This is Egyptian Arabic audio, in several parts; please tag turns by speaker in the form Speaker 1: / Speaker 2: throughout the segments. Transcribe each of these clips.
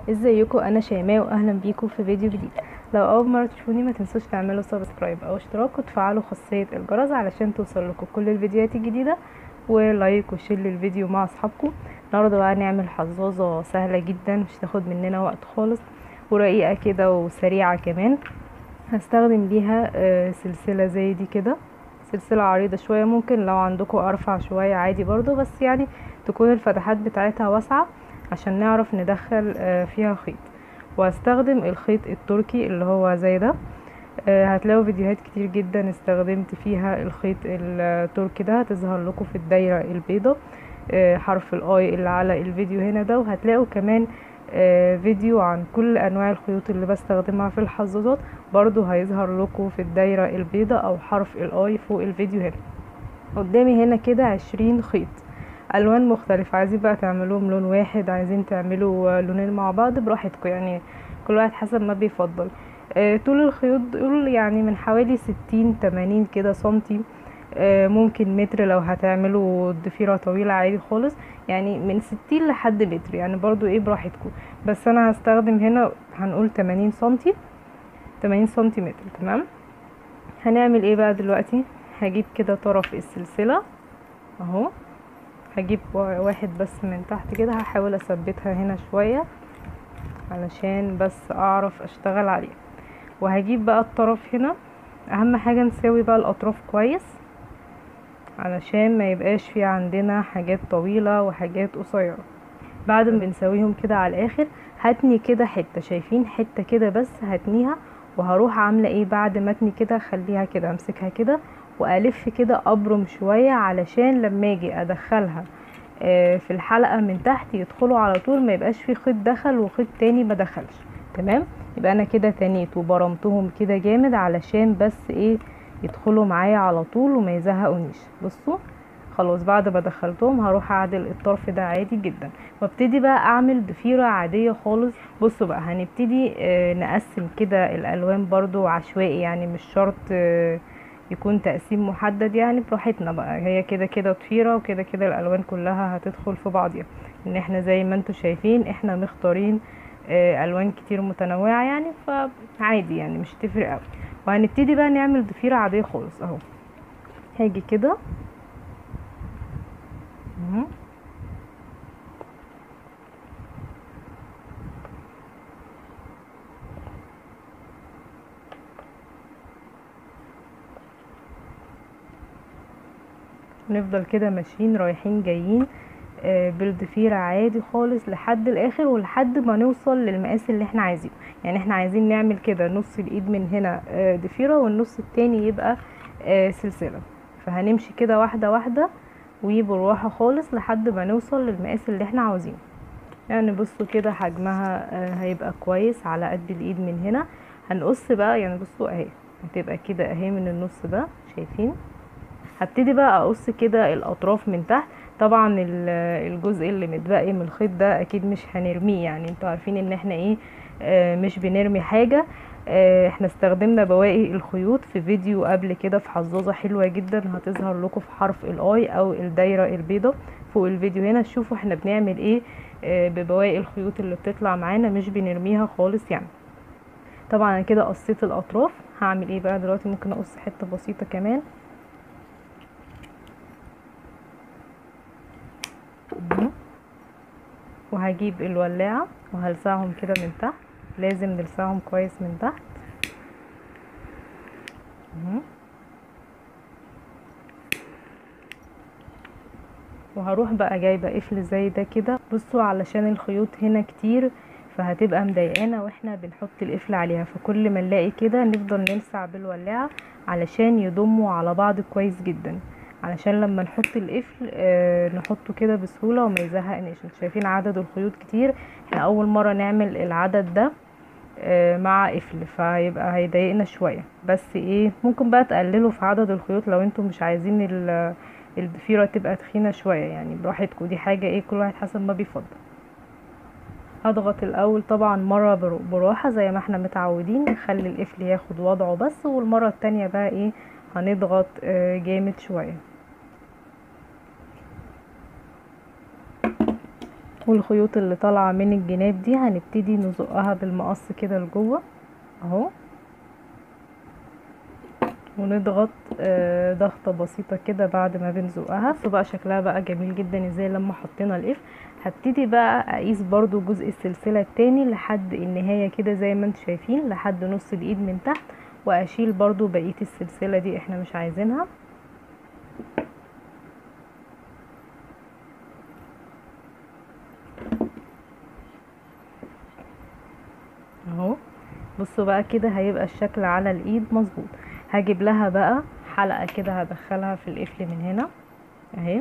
Speaker 1: ازيكم انا شيماء واهلا بيكم في فيديو جديد لو اول مره تشوفوني ما تنسوش تعملوا سبسكرايب او اشتراك وتفعلوا خاصيه الجرس علشان توصل لكم كل الفيديوهات الجديده ولايك وشير للفيديو مع اصحابكم النهارده بقى نعمل حظاظه سهله جدا مش تاخد مننا وقت خالص ورقيقه كده وسريعه كمان هستخدم بيها آه، سلسله زي دي كده سلسله عريضه شويه ممكن لو عندكم ارفع شويه عادي برضو بس يعني تكون الفتحات بتاعتها واسعه عشان نعرف ندخل آه، فيها خيط وهستخدم الخيط التركي اللي هو زي ده آه، هتلاقوا فيديوهات كتير جدا استخدمت فيها الخيط التركي ده هتظهر لكم في الدايرة البيضة آه، حرف الاي اللي على الفيديو هنا ده وهتلاقوا كمان آه، فيديو عن كل انواع الخيوط اللي بستخدمها في الحظاظات برضو هيظهر لكم في الدايرة البيضة او حرف الاي فوق الفيديو هنا قدامي هنا كده عشرين خيط الوان مختلفة عايزين بقى تعملوهم لون واحد عايزين تعملوا لونين مع بعض براحتكم يعني كل واحد حسب ما بيفضل آه، طول الخيوط دول يعني من حوالي ستين تمانين كده سنتي آه، ممكن متر لو هتعملوا ضفيرة طويلة عادي خالص يعني من ستين لحد متر يعني برضو ايه براحتكم بس انا هستخدم هنا هنقول تمانين سنتي تمانين سنتيمتر تمام هنعمل ايه بقى دلوقتي هجيب كده طرف السلسلة اهو هجيب واحد بس من تحت كده هحاول اثبتها هنا شوية علشان بس اعرف اشتغل عليه وهجيب بقى الطرف هنا اهم حاجة نساوي بقى الاطراف كويس علشان ما يبقاش في عندنا حاجات طويلة وحاجات قصيرة بعد ما بنسويهم كده على الاخر هتني كده حتة شايفين حتة كده بس هتنيها وهروح عاملة ايه بعد ما اتني كده اخليها كده امسكها كده والف كده ابرم شوية علشان لما اجي ادخلها آه، في الحلقة من تحت يدخلوا على طول ما يبقاش في خيط دخل وخيط تاني ما دخلش تمام يبقى انا كده تنيت وبرمتهم كده جامد علشان بس ايه يدخلوا معايا على طول وما يزهقونيش بصوا خلاص بعد ما دخلتهم هروح اعدل الطرف ده عادي جدا وابتدي بقى اعمل ضفيرة عادية خالص بصوا بقى هنبتدي آه، نقسم كده الالوان برضو عشوائي يعني مش شرط آه، يكون تقسيم محدد يعني براحتنا بقى هي كده كده ضفيرة وكده كده الالوان كلها هتدخل في بعضها ان احنا زي ما انتم شايفين احنا مختارين آه، الوان كتير متنوعة يعني فعادي يعني مش تفرق قوي وهنبتدي بقى نعمل ضفيرة عادية خالص اهو هاجي كده مهم. نفضل كده ماشيين رايحين جايين آه، بالضفيرة عادي خالص لحد الاخر ولحد ما نوصل للمقاس اللي احنا عايزينه يعني احنا عايزين نعمل كده نص الايد من هنا آه، ضفيرة والنص التاني يبقى آه، سلسلة فهنمشي كده واحدة واحدة وبالراحة خالص لحد ما نوصل للمقاس اللي احنا عاوزينه يعني بصوا كده حجمها آه، هيبقى كويس على قد الايد من هنا هنقص بقى يعني بصوا اهي هتبقى كده اهي من النص ده شايفين هبتدي بقى اقص كده الاطراف من تحت طبعا ال- الجزء اللي متبقي من الخيط ده اكيد مش هنرميه يعني انتوا عارفين ان احنا ايه آه مش بنرمي حاجة آه احنا استخدمنا بواقي الخيوط في فيديو قبل كده في حظاظة حلوة جدا هتظهر لكم في حرف الاي او الدايرة البيضة فوق الفيديو هنا شوفوا احنا بنعمل ايه آه ببواقي الخيوط اللي بتطلع معانا مش بنرميها خالص يعني طبعا انا كده قصيت الاطراف هعمل ايه بقى دلوقتي ممكن اقص حتة بسيطة كمان مهم. وهجيب الولاعة وهلسعهم كده من تحت لازم نلسعهم كويس من تحت مهم. وهروح بقى جايبة قفل زي ده كده بصوا علشان الخيوط هنا كتير فهتبقى مضايقانا واحنا بنحط القفل عليها فكل ما نلاقي كده نفضل نلسع بالولاعة علشان يضموا على بعض كويس جدا علشان لما نحط القفل آه نحطه كده بسهولة وما يزهقناش انتوا شايفين عدد الخيوط كتير احنا اول مرة نعمل العدد ده آه مع قفل فيبقى هيضايقنا شوية بس ايه ممكن بقى تقللوا في عدد الخيوط لو انتوا مش عايزين ال- الضفيرة تبقى تخينة شوية يعني براحتكم دي حاجة ايه كل واحد حسب ما بيفضل هضغط الاول طبعا مرة برو- براحة زي ما احنا متعودين نخلي القفل ياخد وضعه بس والمرة التانية بقى ايه هنضغط آه جامد شوية والخيوط اللي طالعه من الجناب دي هنبتدي نزقها بالمقص كده لجوه اهو ونضغط آه، ضغطه بسيطه كده بعد ما بنزقها بقى شكلها بقى جميل جدا ازاي لما حطينا القفل هبتدي بقى اقيس برضو جزء السلسله التاني لحد النهايه كده زي ما انتم شايفين لحد نص الايد من تحت واشيل برضو بقيه السلسله دي احنا مش عايزينها اهو بصوا بقى كده هيبقى الشكل على الايد مظبوط هجيب لها بقى حلقه كده هدخلها في القفل من هنا اهي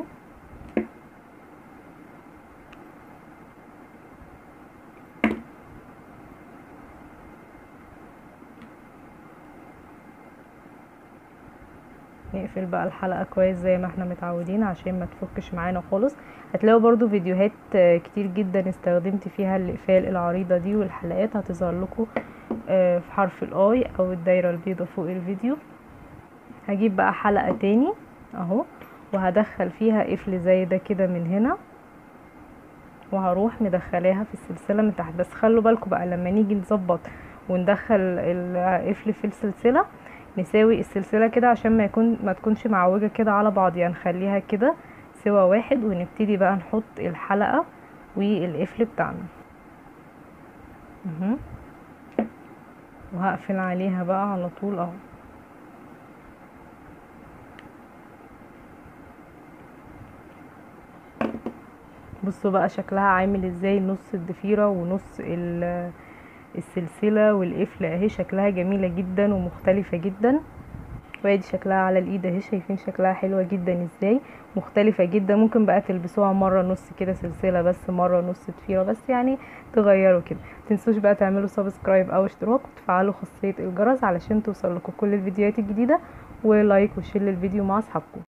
Speaker 1: نقفل بقى الحلقة كويس زي ما احنا متعودين عشان ما تفكش معانا خالص هتلاقوا برضو فيديوهات آه، كتير جدا استخدمت فيها الاقفال العريضة دي والحلقات هتظهر لكم آه، في حرف الاي او الدايرة البيضة فوق الفيديو هجيب بقى حلقة تاني اهو وهدخل فيها قفل زي ده كده من هنا وهروح مدخلاها في السلسلة من تحت بس خلوا بالكم بقى لما نيجي نظبط وندخل القفل في السلسلة نساوي السلسلة كده عشان ما يكون ما تكونش معوجة كده على بعض يعني نخليها كده سوا واحد ونبتدي بقى نحط الحلقة والقفل بتاعنا اهو وهقفل عليها بقى على طول اهو بصوا بقى شكلها عامل ازاي نص الضفيرة ونص ال- السلسلة والقفل اهي شكلها جميلة جدا ومختلفة جدا وادي شكلها على الايد اهي شايفين شكلها حلوة جدا ازاي مختلفة جدا ممكن بقى تلبسوها مرة نص كده سلسلة بس مرة نص ضفيرة بس يعني تغيروا كده متنسوش بقى تعملوا سبسكرايب او اشتراك وتفعلوا خاصية الجرس علشان توصل لكم كل الفيديوهات الجديدة ولايك وشير للفيديو مع اصحابكم